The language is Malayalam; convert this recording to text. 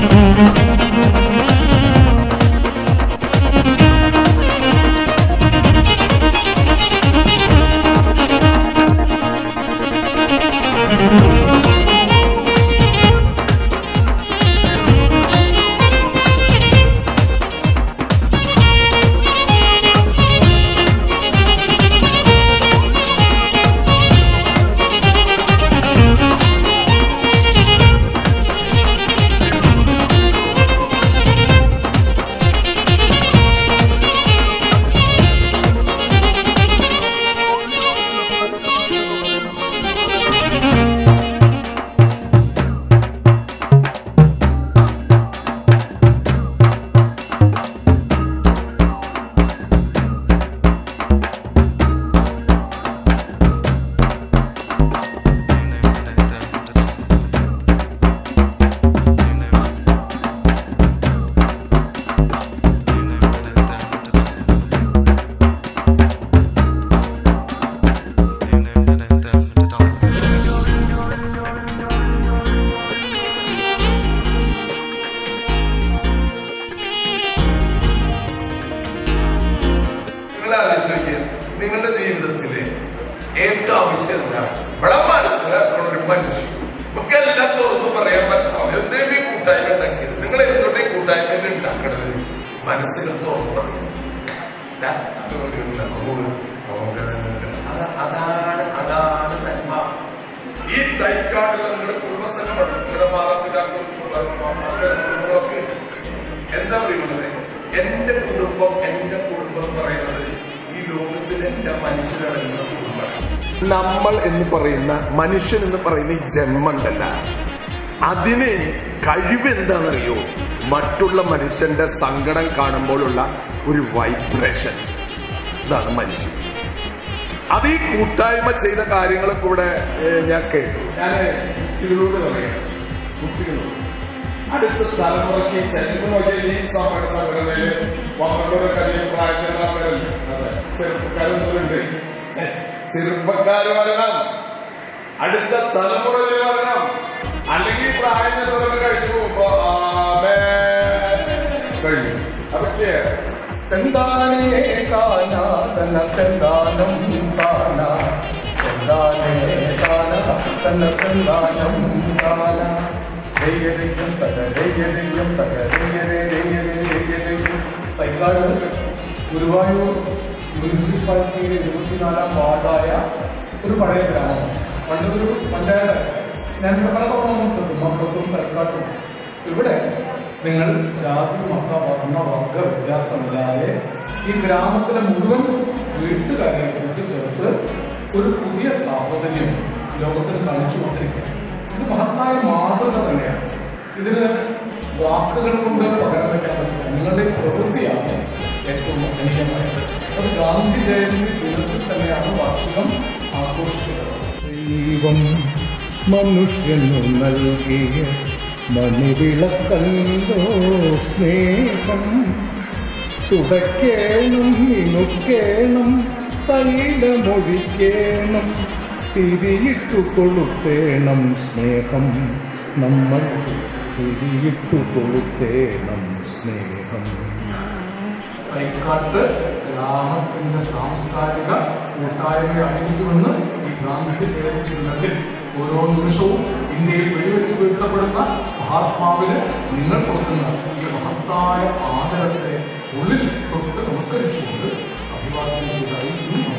നിങ്ങൾ ആലോചിക്കുക നിങ്ങളുടെ ജീവിതത്തില് ഏറ്റവും ആവശ്യം എന്താ ഇവിടെ മനസ്സിലാക്കുന്ന ഒരു മനുഷ്യൻ നമുക്ക് എല്ലാം തുറന്നു പറയാൻ പറ്റാം എന്തെങ്കിലും ഈ കൂട്ടായ്മ ഉണ്ടാക്കിയത് നിങ്ങൾ എന്തുകൊണ്ട് ഈ കൂട്ടായ്മ ഉണ്ടാക്കണത് മനസ്സിൽ തുറന്നു പറയുന്നത് ദാ, അതുപോലെ ഉണ്ടാവും. നമുക്ക് അതാ- അതാണ് അതാണ് നന്മ ഈ തൈക്കാടുള്ള നിങ്ങളുടെ കുടുംബസംഘമാണ് നിങ്ങളുടെ മാതാപിതാക്കളും മക്കളും കുടുംബങ്ങളൊക്കെ ഉണ്ട് എന്താ പറയുന്നത് എന്റെ കുടുംബം എന്റെ കുടുംബം എന്ന് പറയുന്നത് ഈ ലോകത്തിൽ എന്റെ മനുഷ്യരാണ് നിങ്ങളുടെ കുടുംബം നമ്മൾ എന്ന് പറയുന്ന മനുഷ്യൻ എന്ന് പറയുന്ന ഈ ജന്മണ്ടല്ല അതിന് കഴിവ് എന്താണെന്നറിയോ മറ്റുള്ള മനുഷ്യന്റെ സങ്കടം കാണുമ്പോഴുള്ള ഒരു വൈബ്രേഷൻ ഇതാണ് മനുഷ്യൻ അത് ഈ കൂട്ടായ്മ ചെയ്ത കാര്യങ്ങളൊക്കെ ഇവിടെ ഏഹ്, ഞാൻ കേട്ടു ഞാൻ ഇതിലൂടെ പറയാം കുട്ടികളോട് അടുത്ത തലമുറയ്ക്ക് ചെലവുമൊക്കെ ഈ സമര സംഘടനയില് പന്ത്രണ്ടൊക്കെ അധികം പ്രായത്തിലുള്ള ആൾക്കാരുണ്ട് അതെ ചെറുപ്പക്കാരൊന്നുണ്ട് ചെറുപ്പക്കാർ വരണം അടുത്ത തലമുറ ഇതിൽ വരണം അല്ലെങ്കിൽ പ്രായം ചെന്നവരൊക്കെ കഴിഞ്ഞു പോകുമ്പോ ആമേ കഴിഞ്ഞു അതൊക്കെ തെന്താനേ കാന തന്ന തെന്താനം കാന തെന്താനേ കാന തന്ന തെന്താനം കാന ദയ്യരയ്യം തക ദയ്യരയ്യം തക ദയ്യരേ ദയ്യരേ ദയ്യരയ്യം തൈക്കാട് ഗുരുവായൂർ മുനിസിപ്പാലിറ്റിയിലെ ഇരുപത്തിനാലാം വാർഡായ ഒരു പഴയ ഗ്രാമം പണ്ടൊരു പഞ്ചായത്ത് ഞാൻ ഇവിടെ പല തവണ വന്നിട്ടുണ്ട് മക്കൾക്കും തൈക്കാട്ടും ഇവിടെ നിങ്ങൾ ജാതി മത വർണ്ണ വർഗ വ്യത്യാസമില്ലാതെ ഈ ഗ്രാമത്തിലെ മുഴുവൻ വീട്ടുകാരെ കൂട്ടിച്ചേർത്ത് ഒരു പുതിയ സാഹോദര്യം ലോകത്തിന് കാണിച്ചുകൊണ്ടിരിക്കുക ഇത് മഹത്തായ മാതൃക തന്നെയാണ് ഇതിന് വാക്കുകൾ കൊണ്ട് പകരം വയ്ക്കാൻ പറ്റില്ല നിങ്ങളുടെ ഈ പ്രവൃത്തിയാണ് ഏറ്റവും മഹനീയമായത് അത് ഗാന്ധി ജയന്തി ദിനത്തിൽ തന്നെയാണ് വാർഷികം ആഘോഷിക്കുന്നത് ദൈവം മനുഷ്യനു നൽകിയ മണിവിളക്കല്ലോ സ്നേഹം തുടക്കേണം മിനുക്കേണം തൈലമൊഴിക്കേണം തിരിയിട്ടു കൊളുത്തേണം സ്നേഹം നമ്മൾ തിരിയിട്ടു കൊളുത്തേണം സ്നേഹം കൈക്കാട്ട് ഗ്രാമത്തിന്റെ സാംസ്കാരിക കൂട്ടായ്മയായിരിക്കുമെന്ന് ഈ ഗാന്ധി ജയന്തി ദിനത്തിൽ ഓരോ നിമിഷവും ഇന്ത്യയിൽ വെടിവെച്ച് വീഴ്ത്തപ്പെടുന്ന മഹാത്മാവിന് നിങ്ങൾ കൊടുക്കുന്ന ഈ മഹത്തായ ആദരത്തെ ഉള്ളിൽ തൊട്ട് നമസ്കരിച്ചുകൊണ്ട് അഭിവാദ്യം ചെയ്ത് അറിയിക്കുന്നു